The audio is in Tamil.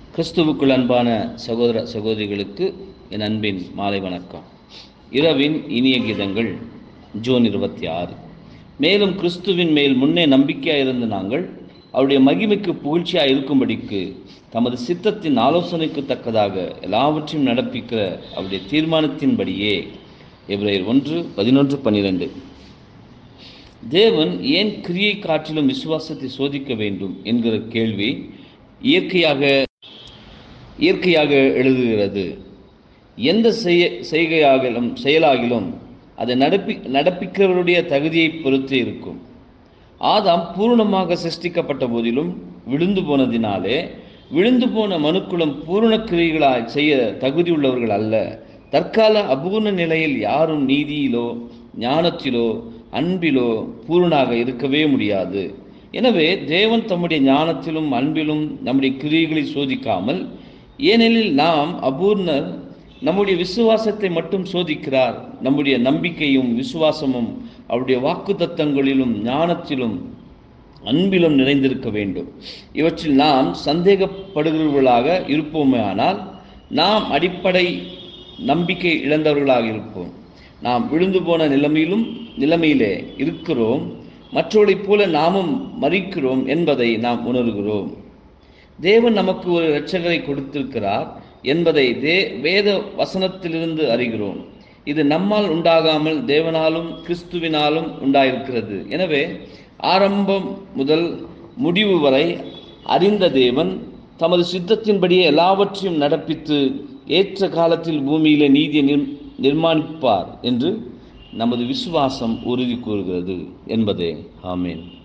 கிறிஸ்துவுக்குள் அன்பான சகோதர சகோதரிகளுக்கு என் அன்பின் மாலை வணக்கம் இரவின் இனிய கீதங்கள் ஜூன் இருபத்தி ஆறு மேலும் கிறிஸ்துவின் மேல் முன்னே நம்பிக்கையாயிருந்த நாங்கள் அவருடைய மகிமைக்கு புகழ்ச்சியாக இருக்கும்படிக்கு தமது சித்தத்தின் ஆலோசனைக்கு தக்கதாக எல்லாவற்றையும் நடப்பிக்கிற அவருடைய தீர்மானத்தின்படியே எப்ரேயர் ஒன்று பதினொன்று பன்னிரெண்டு தேவன் ஏன் கிரியை காற்றிலும் விசுவாசத்தை சோதிக்க வேண்டும் என்கிற கேள்வி இயற்கையாக இயற்கையாக எழுதுகிறது எந்த செய்ய செய்கையாகிலும் செயலாகிலும் அதை நடப்பி நடப்பிக்கிறவருடைய தகுதியை பொறுத்து இருக்கும் ஆதாம் பூரணமாக சிருஷ்டிக்கப்பட்ட போதிலும் விழுந்து போனதினாலே விழுந்து போன மனுக்குளம் பூரண கிரியைகளாய் செய்ய தகுதியுள்ளவர்கள் அல்ல தற்கால அபூர்ண நிலையில் யாரும் நீதியிலோ ஞானத்திலோ அன்பிலோ பூரணாக இருக்கவே முடியாது எனவே தேவன் தம்முடைய ஞானத்திலும் அன்பிலும் நம்முடைய கிரியைகளை சோதிக்காமல் ஏனெனில் நாம் அபூர்ணர் நம்முடைய விசுவாசத்தை மட்டும் சோதிக்கிறார் நம்முடைய நம்பிக்கையும் விசுவாசமும் அவருடைய வாக்கு தத்தங்களிலும் ஞானத்திலும் அன்பிலும் நிறைந்திருக்க வேண்டும் இவற்றில் நாம் சந்தேகப்படுகிறவர்களாக இருப்போமே ஆனால் நாம் அடிப்படை நம்பிக்கை இழந்தவர்களாக இருப்போம் நாம் விழுந்து போன நிலைமையிலும் நிலைமையிலே இருக்கிறோம் மற்றவர்களைப் போல நாமும் மறிக்கிறோம் என்பதை நாம் உணர்கிறோம் தேவன் நமக்கு ஒரு இரட்சகரை கொடுத்திருக்கிறார் என்பதை தே வேத வசனத்திலிருந்து அறிகிறோம் இது நம்மால் உண்டாகாமல் தேவனாலும் கிறிஸ்துவினாலும் உண்டாயிருக்கிறது எனவே ஆரம்பம் முதல் முடிவு வரை அறிந்த தேவன் தமது சித்தத்தின்படியே எல்லாவற்றையும் நடப்பித்து ஏற்ற காலத்தில் பூமியிலே நீதியை நிர் நிர்மாணிப்பார் என்று நமது விசுவாசம் உறுதி கூறுகிறது என்பதே ஆமேன்